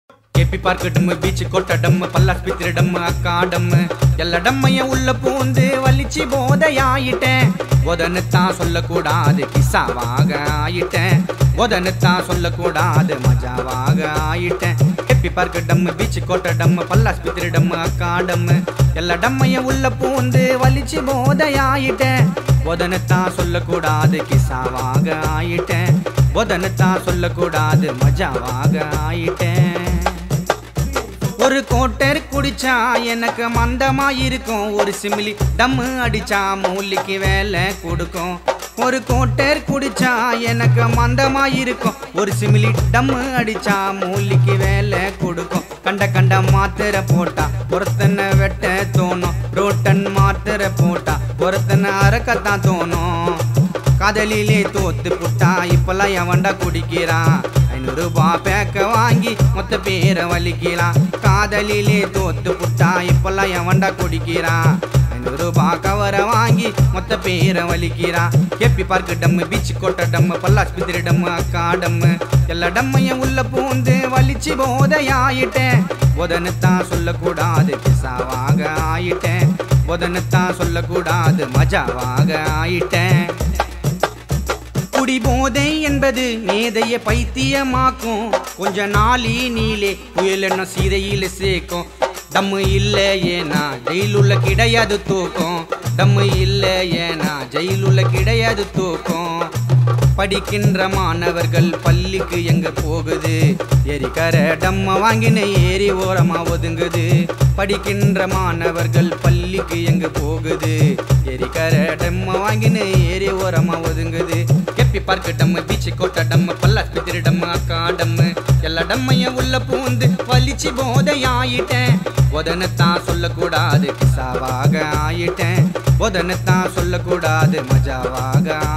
KP பார்க்க டம்மு beach கோட்டை டம்மு பல்லாஸ்பத்திரி டம்மு அக்கா டம்மு எல்லா டம்மையும் உள்ள பூந்து வலிச்சு போதையாயிட்டேன் உதனு தான் சொல்லக்கூடாது கிசாவாக ஆயிட்டேன் உதனு தான் சொல்லக்கூடாது மஜாவாக ஆயிட்டேன் கேபி பார்க்க டம்மு பீச் கோட்டை டம்மு பல்லாஸ்பத்திரி டம்மு அக்கா டம்மு எல்லா டம்மையும் உள்ள பூந்து வலிச்சு போதையாயிட்டேன் உதனு தான் சொல்லக்கூடாது கிசாவாக ஆயிட்டேன் உதனு தான் சொல்லக்கூடாது மஜாவாக ஆயிட்டேன் ஒரு கோட்டர் குடிச்சா எனக்கு மந்தமா இருக்கும் ஒரு சிமிலி டம்மு அடிச்சா மூலிக்கு வேலை கொடுக்கும் ஒரு கோட்டர் குடிச்சா எனக்கு மந்தமா இருக்கும் ஒரு சிமிலி டம்மு அடிச்சா மூலிக்கு வேலை கொடுக்கும் கண்ட கண்ட மாத்திரை போட்டா ஒருத்தனை வெட்ட தோணும் ரோட்டன் மாத்திரை போட்டா ஒருத்தனை அறக்கத்தான் தோணும் காதலிலே தோத்து புட்டா இப்பெல்லாம் எவன்டா குடிக்கிறான் ஐநூறு ரூபாய் பேக்க வாங்கி மொத்த பேரை வலிக்கிறான் காதலிலே தோத்து புட்டா இப்பெல்லாம் எவன்டா குடிக்கிறான் ஐநூறு ரூபாய் கவரை வாங்கி மொத்த பேரை வலிக்கிறான் எப்பி பார்க்க டம்மு பீச் கோட்டை டம்மு பல்லாஸ்பத்திரி டம்மு அக்கா டம்மு எல்லா டம்மையும் உள்ள பூந்து வலிச்சு போதையாயிட்டேன் உதனத்தான் சொல்லக்கூடாது பிசாவாக ஆயிட்டேன் உதனத்தான் சொல்லக்கூடாது மஜாவாக ஆயிட்டேன் குடி போதை என்பது மேதைய பைத்தியமாக்கும் கொஞ்ச நாளி நீலே புயல் என்ன சீதையில சேர்க்கும் டம்மு இல்ல ஏனா ஜெயிலுள்ள கிடையாது தூக்கம் டம்மு இல்ல ஏனா ஜெயிலுள்ள கிடையாது தூக்கம் படிக்கின்ற மாணவர்கள் பள்ளிக்கு எங்க போகுது எரிக்கர டம்ம வாங்கின ஏறி ஓரமா ஒதுங்குது படிக்கின்ற மாணவர்கள் பள்ளிக்கு எங்க போகுது எரிக்கர டம்ம வாங்கின ஏறி ஓரமா ஒதுங்குது கெப்பி பார்க்க டம்மு பீச்சு கோட்டை டம்மு பல்லாஸ்பத்திரி டம்மு அக்கா டம்மு எல்லா டம்மையும் உள்ள பூந்து வலிச்சு போதையாயிட்டேன் உதனத்தான் சொல்லக்கூடாது கிசாவாக ஆயிட்டேன் உதனத்தான் சொல்லக்கூடாது மஜாவாக